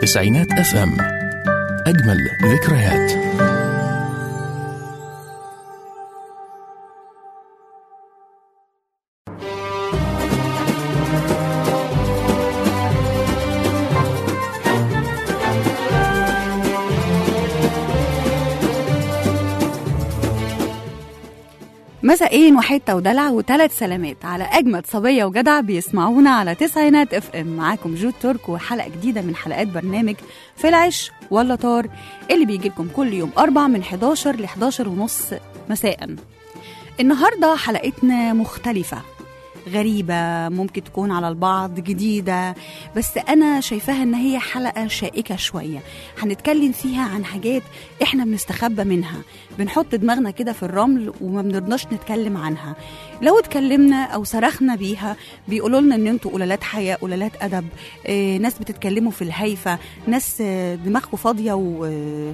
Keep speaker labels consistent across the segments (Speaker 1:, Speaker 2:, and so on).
Speaker 1: تسعينات اف ام اجمل ذكريات
Speaker 2: مساءين وحته ودلع وثلاث سلامات على اجمد صبيه وجدع بيسمعونا على تسعينات اف ام معاكم جود ترك وحلقه جديده من حلقات برنامج في العش ولا طار اللي بيجي لكم كل يوم اربع من 11 ل 11 ونص مساء النهارده حلقتنا مختلفه غريبة ممكن تكون على البعض جديدة بس أنا شايفاها إن هي حلقة شائكة شوية هنتكلم فيها عن حاجات إحنا بنستخبى منها بنحط دماغنا كده في الرمل وما بنرضاش نتكلم عنها لو اتكلمنا أو صرخنا بيها بيقولوا لنا إن أنتوا قلالات حياة قلالات أدب إيه ناس بتتكلموا في الهايفة ناس آه، دماغكم فاضية و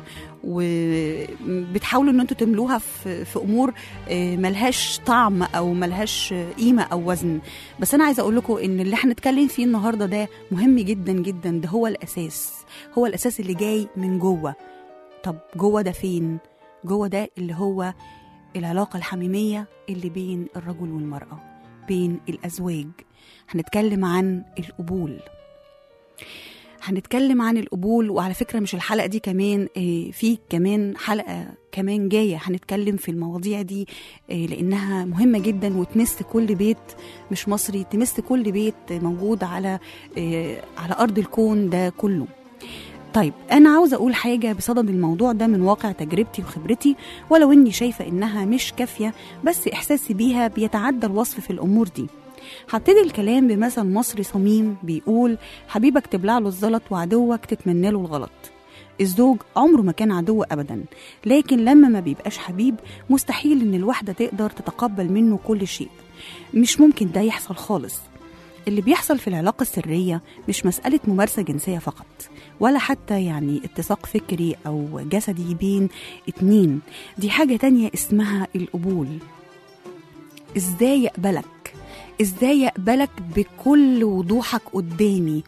Speaker 2: وبتحاولوا ان انتوا تملوها في, في امور آه، ملهاش طعم او ملهاش آه، قيمه او وزن بس انا عايزه اقول لكم ان اللي هنتكلم فيه النهارده ده مهم جدا جدا ده هو الاساس هو الاساس اللي جاي من جوه طب جوه ده فين جوه ده اللي هو العلاقه الحميميه اللي بين الرجل والمراه بين الازواج هنتكلم عن القبول هنتكلم عن القبول وعلى فكرة مش الحلقة دي كمان آه، في كمان حلقة كمان جاية هنتكلم في المواضيع دي آه، لأنها مهمة جدا وتمس كل بيت مش مصري تمس كل بيت موجود على آه، على أرض الكون ده كله طيب أنا عاوزة أقول حاجة بصدد الموضوع ده من واقع تجربتي وخبرتي ولو إني شايفة إنها مش كافية بس إحساسي بيها بيتعدى الوصف في الأمور دي هبتدي الكلام بمثل مصري صميم بيقول حبيبك تبلع له الزلط وعدوك تتمنى له الغلط الزوج عمره ما كان عدو ابدا لكن لما ما بيبقاش حبيب مستحيل ان الواحده تقدر تتقبل منه كل شيء مش ممكن ده يحصل خالص اللي بيحصل في العلاقة السرية مش مسألة ممارسة جنسية فقط ولا حتى يعني اتساق فكري أو جسدي بين اتنين دي حاجة تانية اسمها القبول ازاي يقبلك ازاي يقبلك بكل وضوحك قدامي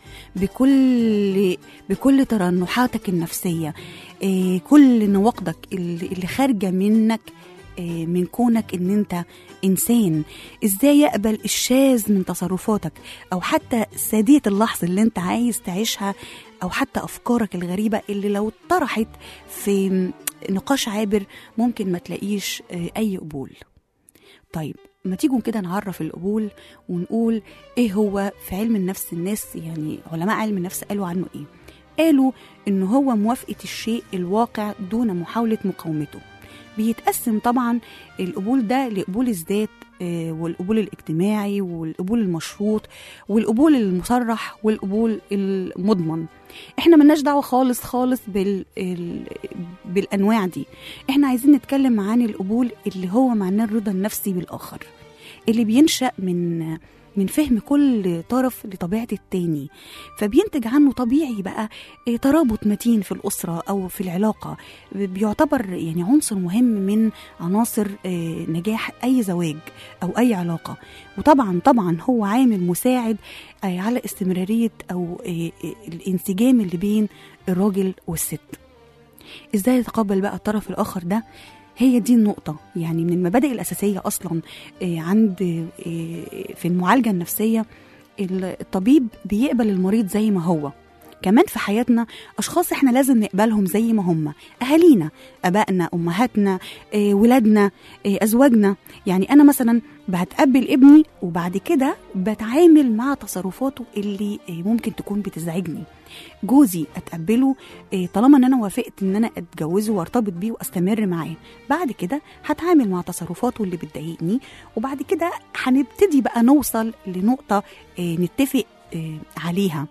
Speaker 2: بكل بكل ترنحاتك النفسيه إيه كل نواقضك اللي اللي خارجه منك إيه من كونك ان انت انسان ازاي يقبل الشاذ من تصرفاتك او حتى ساديه اللحظه اللي انت عايز تعيشها او حتى افكارك الغريبه اللي لو اتطرحت في نقاش عابر ممكن ما تلاقيش إيه، اي قبول طيب ما تيجوا كده نعرف القبول ونقول ايه هو في علم النفس الناس يعني علماء علم النفس قالوا عنه ايه قالوا ان هو موافقه الشيء الواقع دون محاوله مقاومته بيتقسم طبعا القبول ده لقبول الذات آه، والقبول الاجتماعي والقبول المشروط والقبول المصرح والقبول المضمن احنا ملناش دعوه خالص خالص بال... ال... بالانواع دي احنا عايزين نتكلم عن القبول اللي هو معناه الرضا النفسي بالاخر اللي بينشا من من فهم كل طرف لطبيعة التاني فبينتج عنه طبيعي بقى إيه، ترابط متين في الأسرة أو في العلاقة بيعتبر يعني عنصر مهم من عناصر إيه، نجاح أي زواج أو أي علاقة وطبعا طبعا هو عامل مساعد آه، على استمرارية أو إيه، إيه، الانسجام اللي بين الراجل والست ازاي يتقبل بقى الطرف الآخر ده هي دي النقطة يعني من المبادئ الأساسية أصلا آه، عند آه، في المعالجة النفسية الطبيب بيقبل المريض زي ما هو كمان في حياتنا أشخاص إحنا لازم نقبلهم زي ما هم أهالينا أبائنا أمهاتنا آه، ولادنا آه، أزواجنا يعني أنا مثلا بتقبل ابني وبعد كده بتعامل مع تصرفاته اللي آه، ممكن تكون بتزعجني جوزي اتقبله آه، طالما ان انا وافقت ان انا اتجوزه وارتبط بيه واستمر معاه بعد كده هتعامل مع تصرفاته اللي بتضايقني وبعد كده هنبتدي بقى نوصل لنقطه آه، نتفق آه، عليها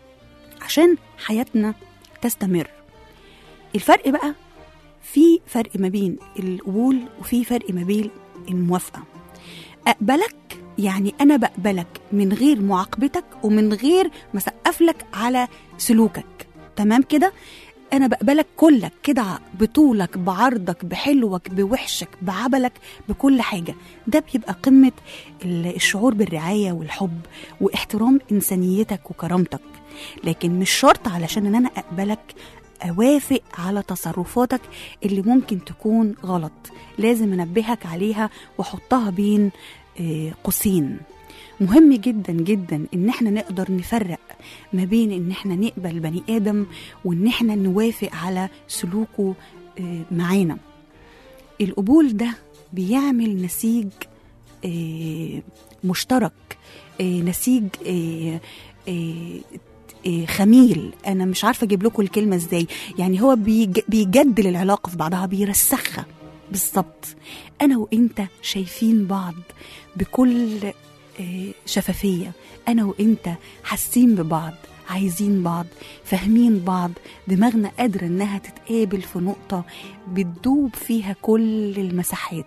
Speaker 2: عشان حياتنا تستمر الفرق بقى في فرق ما بين القبول وفي فرق ما بين الموافقه اقبلك يعني انا بقبلك من غير معاقبتك ومن غير ما اسقف لك على سلوكك تمام كده انا بقبلك كلك كده بطولك بعرضك بحلوك بوحشك بعبلك بكل حاجه ده بيبقى قمه ال- الشعور بالرعايه والحب واحترام انسانيتك وكرامتك لكن مش شرط علشان ان انا اقبلك اوافق على تصرفاتك اللي ممكن تكون غلط لازم انبهك عليها واحطها بين آه، قوسين مهم جدا جدا ان احنا نقدر نفرق ما بين ان احنا نقبل بني ادم وان احنا نوافق على سلوكه آه، معانا القبول ده بيعمل نسيج آه، مشترك آه، نسيج آه، آه، آه، خميل انا مش عارفه اجيب لكم الكلمه ازاي يعني هو بيج- بيجدل العلاقه في بعضها بيرسخها بالظبط انا وانت شايفين بعض بكل آه، شفافيه انا وانت حاسين ببعض عايزين بعض فاهمين بعض دماغنا قادره انها تتقابل في نقطه بتدوب فيها كل المساحات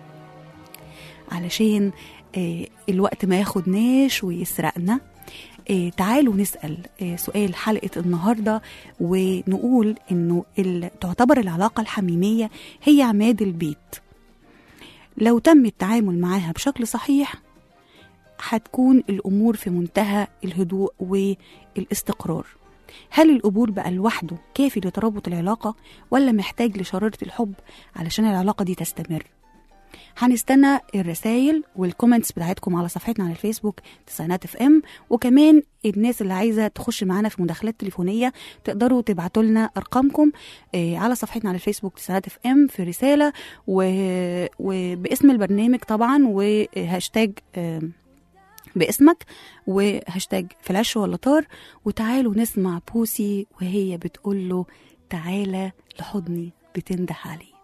Speaker 2: علشان آه، الوقت ما ياخدناش ويسرقنا آه، تعالوا نسأل آه، سؤال حلقة النهاردة ونقول إنه ال- تعتبر العلاقة الحميمية هي عماد البيت لو تم التعامل معاها بشكل صحيح هتكون الأمور في منتهى الهدوء والاستقرار هل القبول بقى لوحده كافي لترابط العلاقة ولا محتاج لشرارة الحب علشان العلاقة دي تستمر هنستنى الرسائل والكومنتس بتاعتكم على صفحتنا على الفيسبوك تسعينات اف ام وكمان الناس اللي عايزه تخش معانا في مداخلات تليفونيه تقدروا تبعتوا لنا ارقامكم آه، على صفحتنا على الفيسبوك تسعينات اف ام في رساله و... وباسم البرنامج طبعا وهاشتاج آه، باسمك وهاشتاج فلاش ولا طار وتعالوا نسمع بوسي وهي بتقول له تعالى لحضني بتنده عليه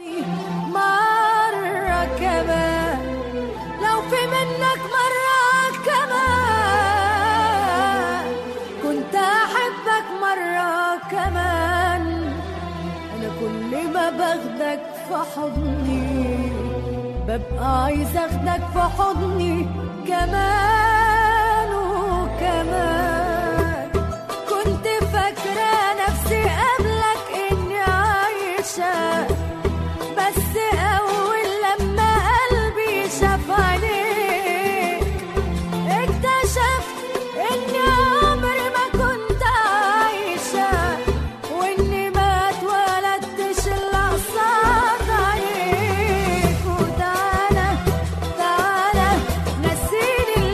Speaker 3: مرة كمان لو في منك مرة كمان كنت أحبك مرة كمان أنا كل ما باخدك في حضني ببقى عايز أخدك في حضني كمان وكمان كنت فاكرة نفسي قبلك إني عايشة بس أول لما قلبي شاف عينيك اكتشفت إني عمري ما كنت عايشة وإني ما اتولدتش إلا قصاد عينيك وتعالى تعالى نسيني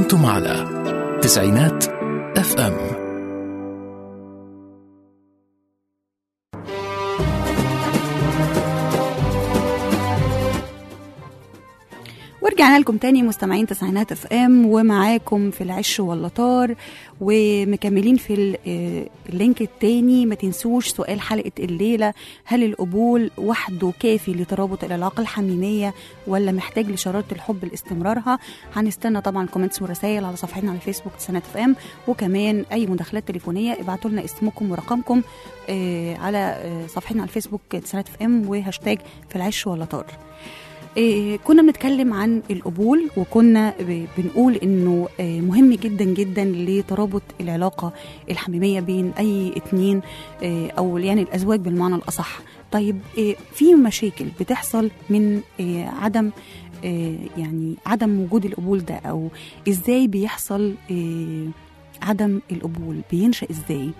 Speaker 1: أنتم على تسعينات اف ام
Speaker 2: ورجعنا لكم تاني مستمعين تسعينات اف ام ومعاكم في العش واللطار ومكملين في ال- آه، اللينك التاني ما تنسوش سؤال حلقة الليلة هل القبول وحده كافي لترابط العلاقة الحميمية ولا محتاج لشرارة الحب لاستمرارها هنستنى طبعا كومنتس ورسائل على صفحتنا على الفيسبوك تسعينات اف ام وكمان اي مداخلات تليفونية ابعتوا لنا اسمكم ورقمكم آه، على آه، صفحتنا على الفيسبوك تسعينات اف ام وهاشتاج في العش واللطار إيه، كنا بنتكلم عن القبول وكنا ب- بنقول انه آه، مهم جدا جدا لترابط العلاقه الحميميه بين اي اتنين آه، او يعني الازواج بالمعنى الاصح طيب آه، في مشاكل بتحصل من آه، عدم آه، يعني عدم وجود القبول ده او ازاي بيحصل آه، عدم القبول بينشا ازاي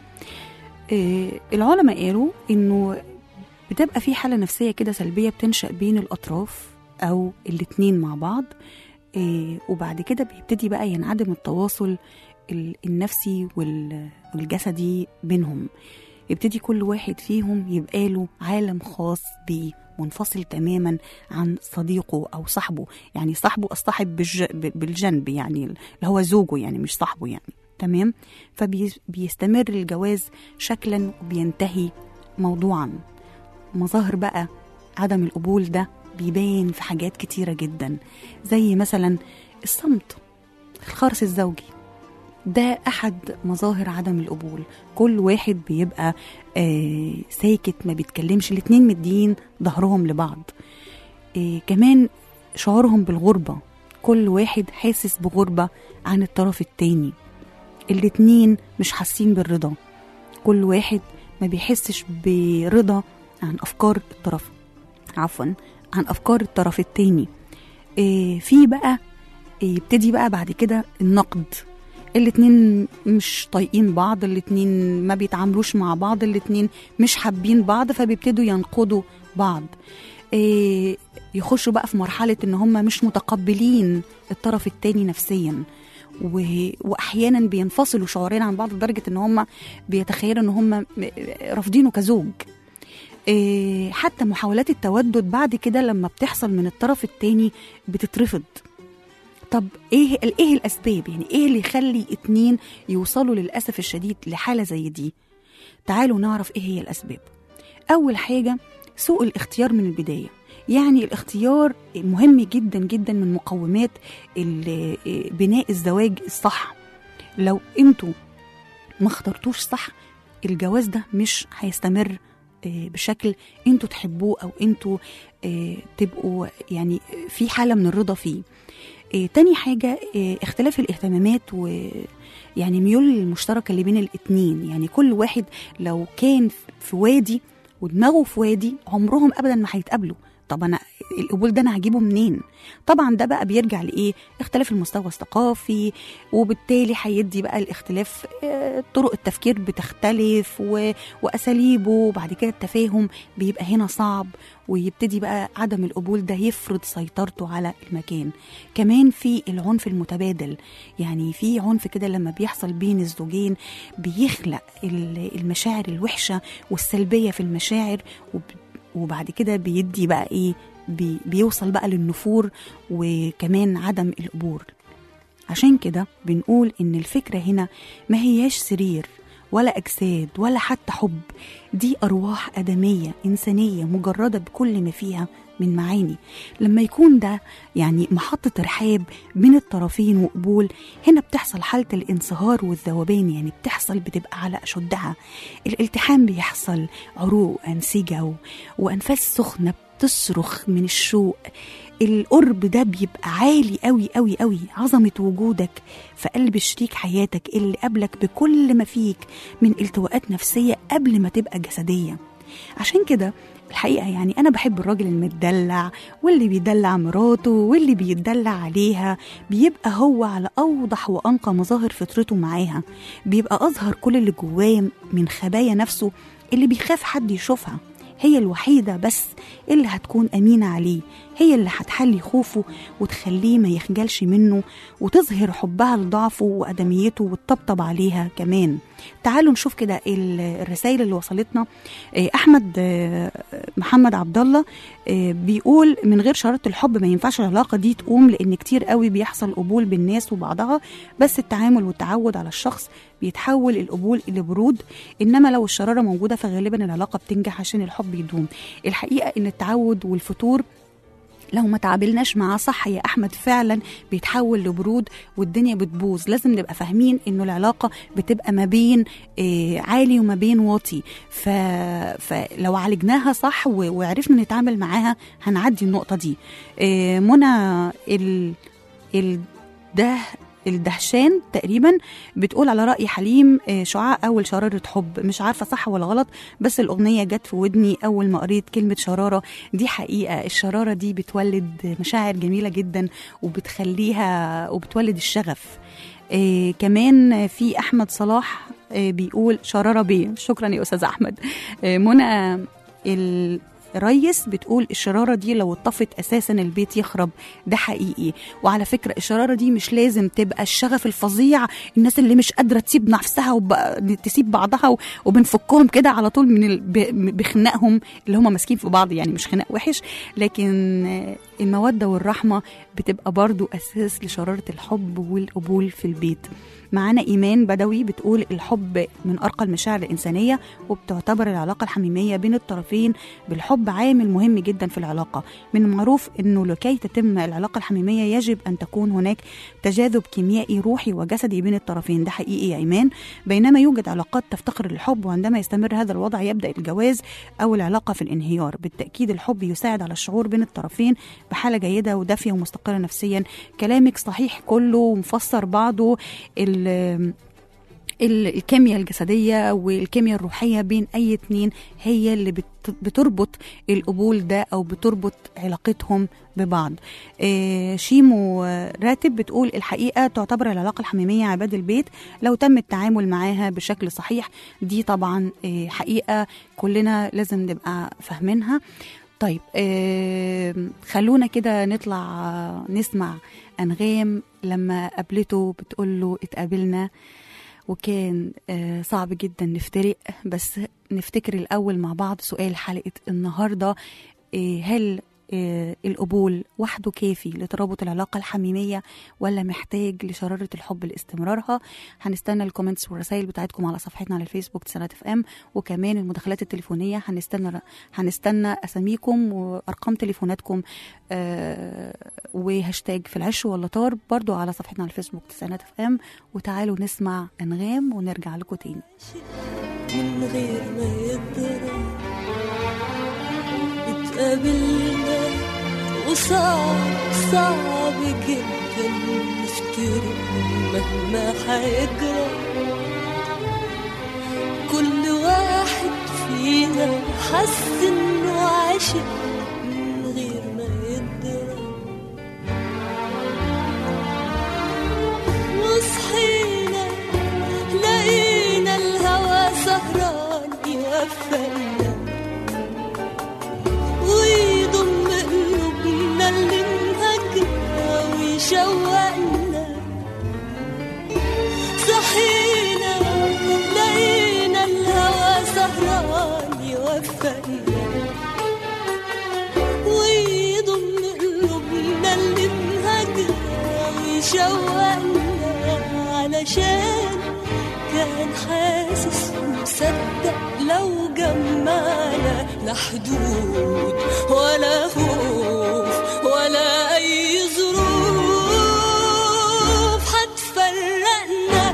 Speaker 2: آه، العلماء قالوا انه بتبقى في حالة نفسية كده سلبية بتنشأ بين الأطراف أو الاتنين مع بعض إيه وبعد كده بيبتدي بقى ينعدم التواصل ال- النفسي وال- والجسدي بينهم يبتدي كل واحد فيهم يبقى له عالم خاص بيه منفصل تماما عن صديقه او صاحبه يعني صاحبه الصاحب بالج... بالجنب يعني اللي هو زوجه يعني مش صاحبه يعني تمام فبيستمر الجواز شكلا وبينتهي موضوعا مظاهر بقى عدم القبول ده بيبان في حاجات كتيرة جدا زي مثلا الصمت الخرس الزوجي ده أحد مظاهر عدم القبول كل واحد بيبقى آه ساكت ما بيتكلمش الاتنين مدين ظهرهم لبعض آه كمان شعورهم بالغربة كل واحد حاسس بغربة عن الطرف التاني الاتنين مش حاسين بالرضا كل واحد ما بيحسش برضا عن افكار الطرف عفوا عن افكار الطرف التاني إيه في بقى إيه يبتدي بقى بعد كده النقد الاتنين مش طايقين بعض الاتنين ما بيتعاملوش مع بعض الاتنين مش حابين بعض فبيبتدوا ينقضوا بعض إيه يخشوا بقى في مرحلة ان هم مش متقبلين الطرف التاني نفسيا و... واحيانا بينفصلوا شعورين عن بعض لدرجه ان هم بيتخيلوا ان هم رافضينه كزوج إيه، حتى محاولات التودد بعد كده لما بتحصل من الطرف التاني بتترفض طب ايه ايه الاسباب يعني ايه اللي يخلي اتنين يوصلوا للاسف الشديد لحاله زي دي تعالوا نعرف ايه هي الاسباب اول حاجه سوء الاختيار من البدايه يعني الاختيار مهم جدا جدا من مقومات ال- بناء الزواج الصح لو انتوا ما اخترتوش صح الجواز ده مش هيستمر آه، بشكل انتوا تحبوه او انتوا آه، تبقوا يعني في حاله من الرضا فيه آه، تاني حاجه آه، اختلاف الاهتمامات و يعني ميول المشتركه اللي بين الاتنين يعني كل واحد لو كان في وادي ودماغه في وادي عمرهم ابدا ما هيتقابلوا طب انا القبول ده انا هجيبه منين طبعا ده بقى بيرجع لايه اختلاف المستوى الثقافي وبالتالي هيدي بقى الاختلاف آه، طرق التفكير بتختلف و... واساليبه وبعد كده التفاهم بيبقى هنا صعب ويبتدي بقى عدم القبول ده يفرض سيطرته على المكان كمان في العنف المتبادل يعني في عنف كده لما بيحصل بين الزوجين بيخلق ال- المشاعر الوحشه والسلبيه في المشاعر وب... وبعد كده بيدي بقى ايه بي بيوصل بقى للنفور وكمان عدم القبول عشان كده بنقول ان الفكرة هنا ما هياش سرير ولا أجساد ولا حتى حب دي أرواح آدمية إنسانية مجردة بكل ما فيها من معاني لما يكون ده يعني محطة رحاب بين الطرفين وقبول هنا بتحصل حالة الانصهار والذوبان يعني بتحصل بتبقى على أشدها الالتحام بيحصل عروق أنسجة و- وأنفاس سخنة بتصرخ من الشوق القرب ده بيبقى عالي قوي قوي قوي عظمة وجودك في قلب شريك حياتك اللي قبلك بكل ما فيك من التواءات نفسية قبل ما تبقى جسدية عشان كده الحقيقة يعني أنا بحب الراجل المتدلع واللي بيدلع مراته واللي بيتدلع عليها بيبقى هو على أوضح وأنقى مظاهر فطرته معاها بيبقى أظهر كل اللي جواه من خبايا نفسه اللي بيخاف حد يشوفها هي الوحيدة بس اللي هتكون أمينة عليه هي اللي هتحلي خوفه وتخليه ما يخجلش منه وتظهر حبها لضعفه وأدميته وتطبطب عليها كمان تعالوا نشوف كده ال- الرسائل اللي وصلتنا آه، أحمد آه، محمد عبد الله آه، بيقول من غير شرارة الحب ما ينفعش العلاقة دي تقوم لأن كتير قوي بيحصل قبول بالناس وبعضها بس التعامل والتعود على الشخص بيتحول القبول إلى برود إنما لو الشرارة موجودة فغالبا العلاقة بتنجح عشان الحب يدوم الحقيقة إن التعود والفتور لو ما تعاملناش معاه صح يا احمد فعلا بيتحول لبرود والدنيا بتبوظ لازم نبقى فاهمين انه العلاقه بتبقى ما بين آه، عالي وما بين واطي ف... فلو عالجناها صح و... وعرفنا نتعامل معاها هنعدي النقطه دي آه، منى ال... الده الدهشان تقريبا بتقول على رأي حليم آه، شعاع أول شرارة حب مش عارفة صح ولا غلط بس الأغنية جت في ودني أول ما قريت كلمة شرارة دي حقيقة الشرارة دي بتولد مشاعر جميلة جدا وبتخليها وبتولد الشغف آه كمان في أحمد صلاح آه بيقول شرارة بيه شكرا يا أستاذ أحمد آه منى ال ريس بتقول الشرارة دي لو اتطفت أساسا البيت يخرب ده حقيقي وعلى فكرة الشرارة دي مش لازم تبقى الشغف الفظيع الناس اللي مش قادرة تسيب نفسها وتسيب بعضها و- وبنفكهم كده على طول من ال... ب- بخناقهم اللي هم ماسكين في بعض يعني مش خناق وحش لكن آه، المودة والرحمة بتبقى برضو أساس لشرارة الحب والقبول في البيت معانا إيمان بدوي بتقول الحب من أرقى المشاعر الإنسانية وبتعتبر العلاقة الحميمية بين الطرفين بالحب عامل مهم جدا في العلاقة من المعروف أنه لكي تتم العلاقة الحميمية يجب أن تكون هناك تجاذب كيميائي روحي وجسدي بين الطرفين ده حقيقي يا إيمان بينما يوجد علاقات تفتقر للحب وعندما يستمر هذا الوضع يبدأ الجواز أو العلاقة في الانهيار بالتأكيد الحب يساعد على الشعور بين الطرفين بحالة جيدة ودافية ومستقرة نفسيا كلامك صحيح كله ومفسر بعضه ال- ال- الكيمياء الجسدية والكيمياء الروحية بين أي اتنين هي اللي بت- بتربط القبول ده أو بتربط علاقتهم ببعض آه، شيمو آه، راتب بتقول الحقيقة تعتبر العلاقة الحميمية عباد البيت لو تم التعامل معاها بشكل صحيح دي طبعا آه، حقيقة كلنا لازم نبقى فاهمينها طيب آه، خلونا كده نطلع آه، نسمع أنغام لما قابلته بتقول له اتقابلنا وكان آه، صعب جدا نفترق بس نفتكر الأول مع بعض سؤال حلقة النهاردة آه، هل آه، القبول وحده كافي لترابط العلاقة الحميمية ولا محتاج لشرارة الحب لاستمرارها هنستنى الكومنتس والرسائل بتاعتكم على صفحتنا على الفيسبوك تسانات اف ام وكمان المداخلات التليفونية هنستنى هنستنى أساميكم وأرقام تليفوناتكم آه، وهاشتاج في العش ولا طار برضو على صفحتنا على الفيسبوك تسانات اف ام وتعالوا نسمع أنغام ونرجع لكم تاني
Speaker 4: من غير ما يدرى اتقابلنا وصعب صعب جدا نفترق مهما حيجرى كل واحد فينا حس انه عاشق من غير ما يدرى وصحينا لقينا الهوى سهران يغفلنا ويضم قلوبنا اللي انهكنا ويشوقنا صحينا لقينا الهوى سهران يوفقنا ويضم قلوبنا اللي انهكنا ويشوقنا علشان كان حاسس ومصدق لو جمعنا لا حدود ولا خوف ولا أي ظروف هتفرقنا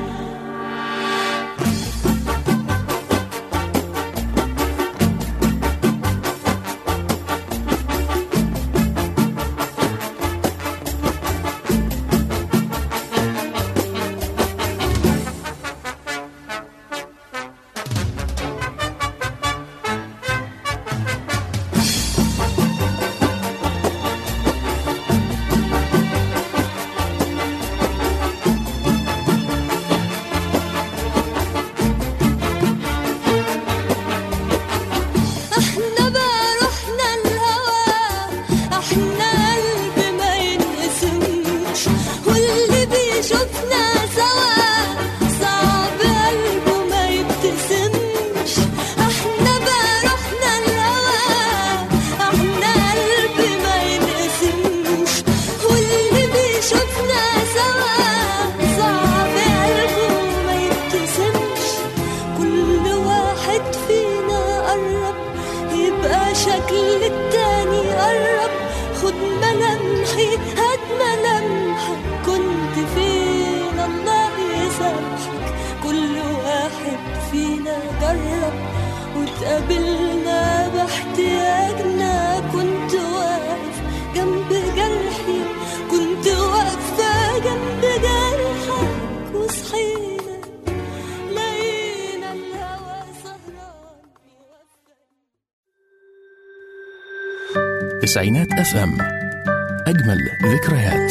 Speaker 1: تسعينات اف ام اجمل ذكريات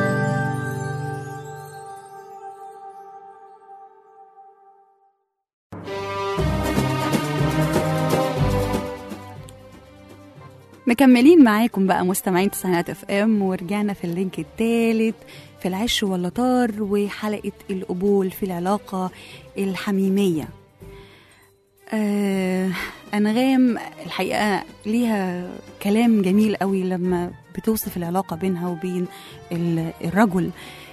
Speaker 2: مكملين معاكم بقى مستمعين تسعينات اف ام ورجعنا في اللينك الثالث في العش ولا طار وحلقه القبول في العلاقه الحميميه آه انغام الحقيقه ليها كلام جميل قوي لما بتوصف العلاقه بينها وبين ال- الرجل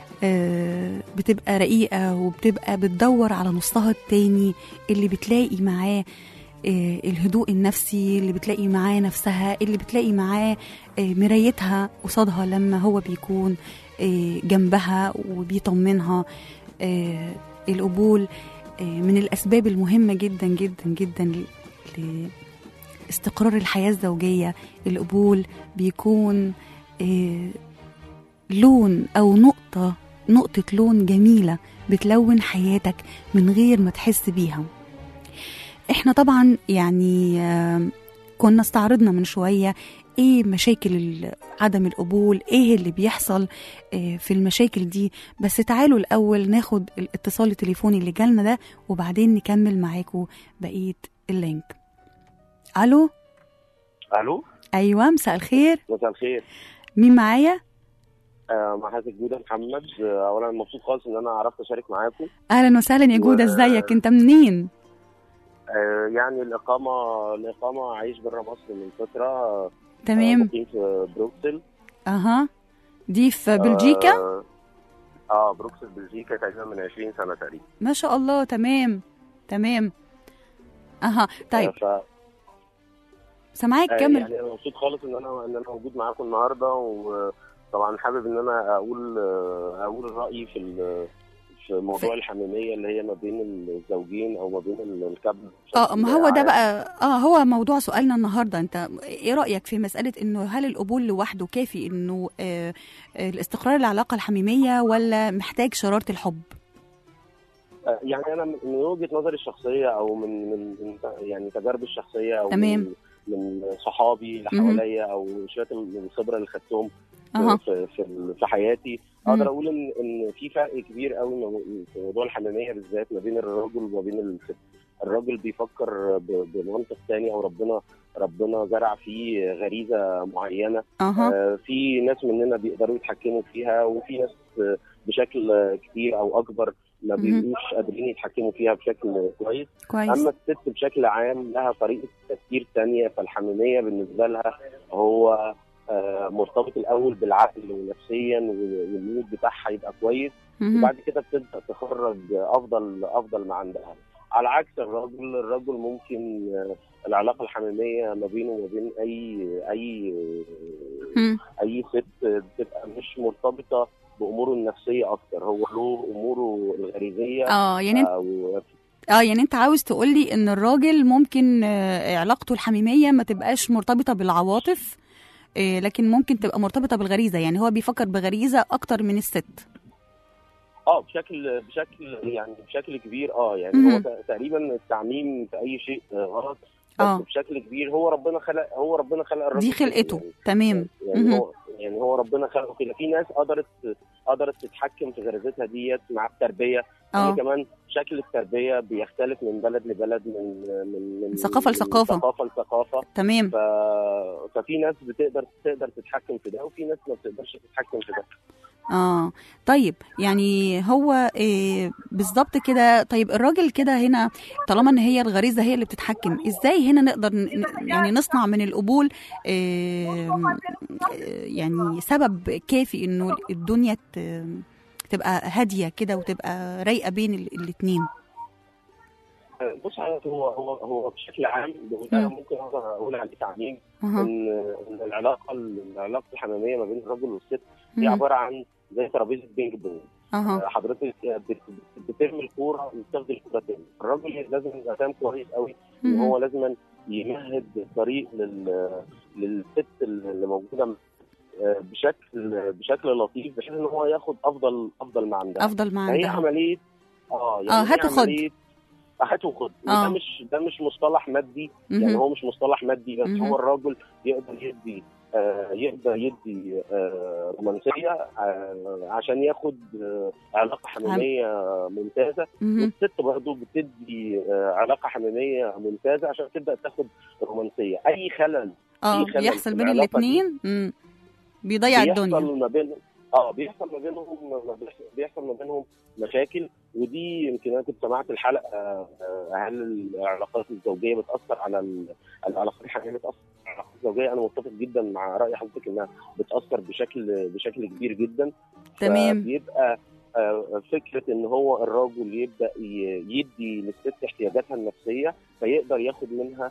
Speaker 2: آه بتبقى رقيقه وبتبقى بتدور على نصها التاني اللي بتلاقي معاه آه، الهدوء النفسي اللي بتلاقي معاه نفسها اللي بتلاقي معاه آه، مرايتها قصادها لما هو بيكون آه، جنبها وبيطمنها آه، القبول آه، من الأسباب المهمة جدا جدا جدا ل- لاستقرار الحياة الزوجية القبول بيكون آه، لون أو نقطة نقطة لون جميلة بتلون حياتك من غير ما تحس بيها احنا طبعا يعني آم، كنا استعرضنا من شوية ايه مشاكل ال- عدم القبول ايه اللي بيحصل آه، في المشاكل دي بس تعالوا الاول ناخد الاتصال التليفوني اللي جالنا ده وبعدين نكمل معاكم بقية اللينك الو
Speaker 5: الو
Speaker 2: ايوه مساء الخير
Speaker 5: مساء الخير
Speaker 2: مين معايا
Speaker 5: آه مع حضرتك جوده محمد آه اولا مبسوط خالص ان انا عرفت اشارك معاكم
Speaker 2: اهلا وسهلا يا جودة
Speaker 5: و-
Speaker 2: ازيك انت منين
Speaker 5: آه يعني الاقامه الاقامه عايش بره مصر من فتره آه
Speaker 2: تمام
Speaker 5: مقيم في بروكسل
Speaker 2: اها دي في بلجيكا
Speaker 5: اه, آه بروكسل بلجيكا تقريبا من 20 سنه تقريبا
Speaker 2: ما شاء الله تمام تمام اها طيب
Speaker 5: آه ف
Speaker 2: سامعاك
Speaker 5: آه
Speaker 2: كمل
Speaker 5: يعني انا مبسوط خالص ان انا ان انا موجود معاكم النهارده وطبعا حابب ان انا اقول آه اقول رايي في ال- في موضوع الحميميه اللي هي ما بين الزوجين او ما بين الكابل
Speaker 2: اه ما هو ده
Speaker 5: عام.
Speaker 2: بقى اه هو موضوع سؤالنا النهارده انت ايه رايك في مساله انه هل القبول لوحده كافي انه آه آه، الاستقرار العلاقه الحميميه ولا محتاج شراره الحب
Speaker 5: آه، يعني انا من وجهه نظري الشخصيه او من من من يعني تجاربي الشخصيه او
Speaker 2: تمام.
Speaker 5: من من صحابي اللي
Speaker 2: مهم.
Speaker 5: حواليا او شويه من الخبره اللي خدتهم
Speaker 2: اها
Speaker 5: في في في حياتي
Speaker 2: مم.
Speaker 5: اقدر اقول ان ان في فرق كبير قوي ما- في موضوع الحميميه بالذات ما بين الرجل وما بين الست الراجل بيفكر ب- بمنطق تاني او ربنا ربنا زرع فيه غريزه معينه
Speaker 2: اها
Speaker 5: آه، في ناس مننا بيقدروا يتحكموا فيها وفي ناس آه، بشكل آه، كتير او اكبر ما
Speaker 2: مهم.
Speaker 5: بيبقوش قادرين يتحكموا فيها بشكل كويس
Speaker 2: كويس
Speaker 5: اما الست بشكل عام لها طريقه تفكير تانية فالحميميه بالنسبه لها هو آه، مرتبط الاول بالعقل ونفسيا والمود بتاعها يبقى كويس
Speaker 2: مهم.
Speaker 5: وبعد كده بتبدا تخرج افضل افضل ما عندها على عكس الرجل الرجل ممكن آه، العلاقه الحميميه ما بينه وما بين اي اي
Speaker 2: مم.
Speaker 5: اي ست بتبقى مش مرتبطه باموره النفسيه اكتر هو له اموره الغريزيه
Speaker 2: اه يعني انت
Speaker 5: او
Speaker 2: اه يعني انت عاوز تقولي ان الراجل ممكن آه، علاقته الحميميه ما تبقاش مرتبطه بالعواطف آه، لكن ممكن تبقى مرتبطه بالغريزه يعني هو بيفكر بغريزه اكتر من الست
Speaker 5: اه بشكل بشكل يعني بشكل كبير اه يعني
Speaker 2: مهم.
Speaker 5: هو ت- تقريبا التعميم في اي شيء آه، غلط بس
Speaker 2: اه
Speaker 5: بشكل كبير هو ربنا خلق هو ربنا خلق الرجل
Speaker 2: دي
Speaker 5: كده
Speaker 2: خلقته
Speaker 5: يعني.
Speaker 2: تمام
Speaker 5: يعني
Speaker 2: مهم.
Speaker 5: هو يعني هو ربنا خلقه كده في ناس قدرت قدرت تتحكم في غريزتها ديت مع التربيه
Speaker 2: اه
Speaker 5: يعني كمان شكل التربيه بيختلف من بلد لبلد من من من
Speaker 2: ثقافة
Speaker 5: من
Speaker 2: لثقافة.
Speaker 5: ثقافه لثقافه
Speaker 2: تمام
Speaker 5: ف... ففي ناس بتقدر تقدر تتحكم في ده وفي ناس ما بتقدرش تتحكم في ده
Speaker 2: اه طيب يعني هو إيه بالظبط كده طيب الراجل كده هنا طالما ان هي الغريزه هي اللي بتتحكم ازاي هنا نقدر ن- ن- يعني نصنع من القبول إيه يعني سبب كافي انه الدنيا ت- تبقى هاديه كده وتبقى رايقه بين ال- الاتنين
Speaker 5: بص هو هو هو بشكل عام وده
Speaker 2: مم.
Speaker 5: ممكن اقدر اقول عليه تعميم
Speaker 2: اها
Speaker 5: ان ان العلاقه العلاقه الحميميه ما بين الرجل والست هي
Speaker 2: مم.
Speaker 5: عباره عن زي ترابيزه بينج بونج
Speaker 2: اها
Speaker 5: حضرتك بت- بترمي الكوره وبتاخد الكوره تاني الراجل لازم يبقى فاهم كويس قوي ان
Speaker 2: مم.
Speaker 5: هو لازم يمهد الطريق لل للست اللي موجوده آه، بشكل بشكل لطيف بحيث ان هو ياخد افضل افضل ما عندها
Speaker 2: افضل ما
Speaker 5: فهي
Speaker 2: عندها
Speaker 5: عمليه اه يعني
Speaker 2: آه،
Speaker 5: هي
Speaker 2: هات وخد.
Speaker 5: عمليه هات وخد
Speaker 2: آه.
Speaker 5: ده مش ده مش مصطلح مادي يعني
Speaker 2: مهم.
Speaker 5: هو مش مصطلح مادي بس
Speaker 2: مهم.
Speaker 5: هو الراجل يقدر يدي آه يقدر يدي آه رومانسيه آه عشان ياخد آه علاقه حميميه ممتازه
Speaker 2: مهم.
Speaker 5: والست برضه بتدي آه علاقه حميميه ممتازه عشان تبدا تاخد رومانسيه اي خلل
Speaker 2: اه
Speaker 5: في خلل
Speaker 2: بيحصل
Speaker 5: في
Speaker 2: بين
Speaker 5: العلاقة دي.
Speaker 2: الاثنين بيضيع الدنيا
Speaker 5: بيحصل ما بين اه بيحصل ما بينهم ما بيحصل- بيحصل ما بينهم مشاكل ودي يمكن انا كنت سمعت الحلقه آه، هل العلاقات الزوجيه بتاثر على ال- العلاقات الحميميه بتاثر على العلاقات الزوجيه انا متفق جدا مع راي حضرتك انها بتاثر بشكل بشكل كبير جدا
Speaker 2: تمام
Speaker 5: بيبقى فكره ان هو الراجل يبدا ي- يدي للست احتياجاتها النفسيه فيقدر ياخد منها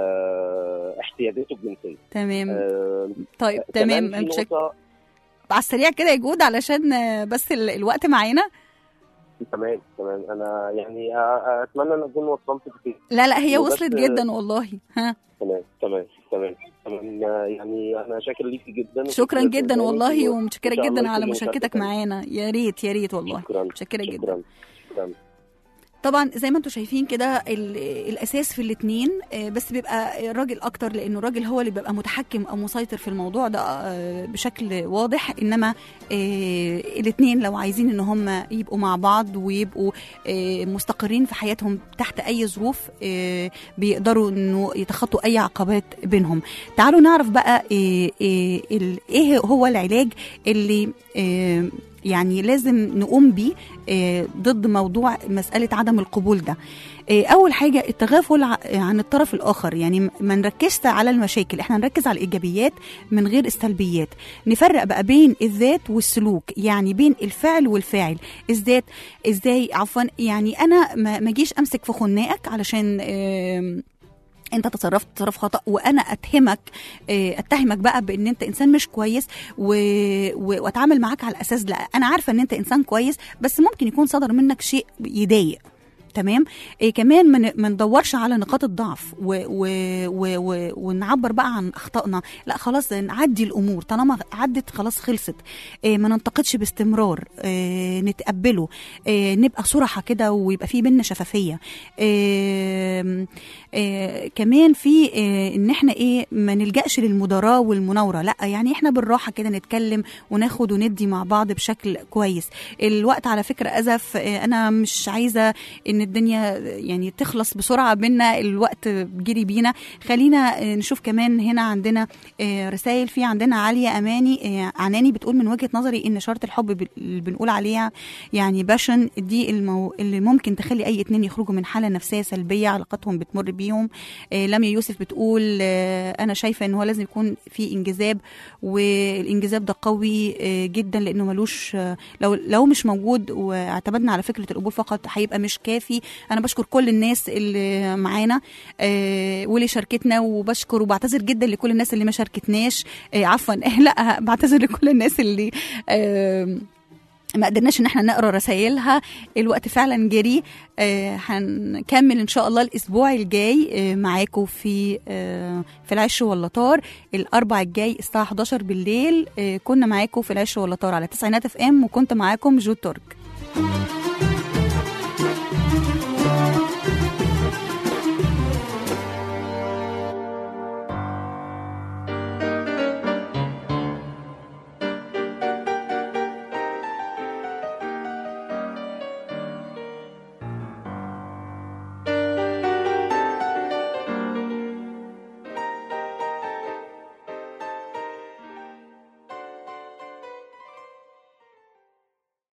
Speaker 5: آه، احتياجاته الجنسيه
Speaker 2: تمام
Speaker 5: آه،
Speaker 2: طيب
Speaker 5: كمان
Speaker 2: تمام
Speaker 5: في
Speaker 2: متشك-
Speaker 5: نقطة
Speaker 2: على السريع كده يا جود علشان آه، بس ال- الوقت معانا
Speaker 5: تمام تمام انا يعني أ- اتمنى ان اكون وصلت كتير
Speaker 2: لا لا هي
Speaker 5: وبس-
Speaker 2: وصلت جدا والله ها
Speaker 5: تمام تمام تمام تمام آه، يعني انا شاكر ليكي جدا
Speaker 2: شكرا
Speaker 5: وشكراً
Speaker 2: جدا
Speaker 5: لبرنامجك
Speaker 2: والله
Speaker 5: و-
Speaker 2: ومتشكره
Speaker 5: إن شاء الله
Speaker 2: جدا على
Speaker 5: يكون
Speaker 2: مشاركتك
Speaker 5: مشاركة
Speaker 2: معانا يا ريت يا ريت والله
Speaker 5: شكرا
Speaker 2: متشكره جدا
Speaker 5: شكرا شكرا
Speaker 2: طبعا زي ما انتم شايفين كده ال- الاساس في الاثنين بس بيبقى الراجل اكتر لانه الراجل هو اللي بيبقى متحكم او مسيطر في الموضوع ده آه، بشكل واضح انما الاثنين لو عايزين ان هم يبقوا مع بعض ويبقوا آه، مستقرين في حياتهم تحت اي ظروف آه، بيقدروا انه يتخطوا اي عقبات بينهم تعالوا نعرف بقى آه، آه، ال- ايه هو العلاج اللي آه، يعني لازم نقوم بيه آه، ضد موضوع مسألة عدم القبول ده آه، أول حاجة التغافل ع- عن الطرف الآخر يعني م- ما نركزش على المشاكل احنا نركز على الإيجابيات من غير السلبيات نفرق بقى بين الذات والسلوك يعني بين الفعل والفاعل الذات ازاي عفوا يعني أنا ما ما اجيش أمسك في خناقك علشان آم، انت تصرفت تصرف خطا وانا اتهمك آه، اتهمك بقى بان انت انسان مش كويس و... و... واتعامل معاك على الاساس لا انا عارفه ان انت انسان كويس بس ممكن يكون صدر منك شيء يضايق تمام إيه كمان ما ن- ما ندورش على نقاط الضعف و و و و ونعبر بقى عن اخطائنا لا خلاص نعدي الامور طالما عدت خلاص خلصت إيه ما ننتقدش باستمرار إيه نتقبله إيه نبقى صراحه كده ويبقى في بينا شفافيه إيه إيه كمان في إيه ان احنا ايه ما نلجاش للمداراه والمناوره لا يعني احنا بالراحه كده نتكلم وناخد وندي مع بعض بشكل كويس الوقت على فكره ازف إيه انا مش عايزه ان الدنيا يعني تخلص بسرعه بينا الوقت جري بينا خلينا آه، نشوف كمان هنا عندنا آه، رسائل في عندنا عاليه اماني آه، عناني بتقول من وجهه نظري ان شرط الحب ب- اللي بنقول عليها يعني باشن دي المو... اللي ممكن تخلي اي اتنين يخرجوا من حاله نفسيه سلبيه علاقتهم بتمر بيهم آه، لميا يوسف بتقول آه، انا شايفه ان هو لازم يكون في انجذاب والانجذاب ده قوي آه، جدا لانه ملوش آه، لو لو مش موجود واعتمدنا على فكره القبول فقط هيبقى مش كافي انا بشكر كل الناس اللي معانا آه، واللي شاركتنا وبشكر وبعتذر جدا لكل الناس اللي ما شاركتناش آه، عفوا لا بعتذر لكل الناس اللي آه، ما قدرناش ان احنا نقرا رسائلها الوقت فعلا جري آه، هنكمل ان شاء الله الاسبوع الجاي آه، معاكم في آه، في العش واللطار الاربع الجاي الساعه 11 بالليل آه، كنا معاكم في العش واللطار على تسعينات اف ام وكنت معاكم جو ترك